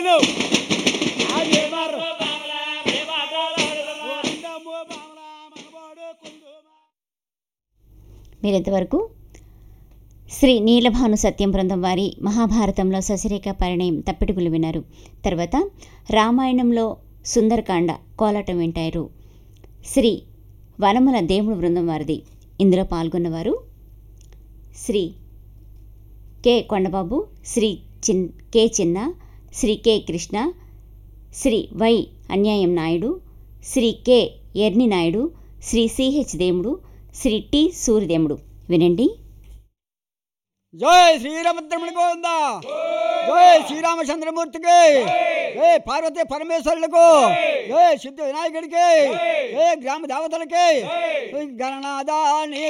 లేదు అది ఏమారు గోవిందమ్మో బామలా మగవాడు కుందుమా మీరింతవరకు శ్రీ నీలభాను సత్యం బృందం వారి మహాభారతంలో సశరేఖ పరిణయం తప్పిటిగులు విన్నారు తర్వాత రామాయణంలో సుందరకాండ కోలాటం వింటారు శ్రీ వనముల దేవుడు బృందం వారిది ఇందులో పాల్గొన్నవారు శ్రీ కె కొండబాబు శ్రీ చిన్ K Chinna Sri K Krishna Sri Y అన్యాయం Naidu Sri K Erni Naidu Sri CH Demudu Sri T Suryademudu వినండి జై శ్రీరామద్రముడి గోవింద జై శ్రీరామచంద్రమూర్తికి జై పార్వతీ పరమేశ్వరులకు జై సిద్ధ వినాయకుడికి జై గ్రామ దేవతలకి గణనాదాని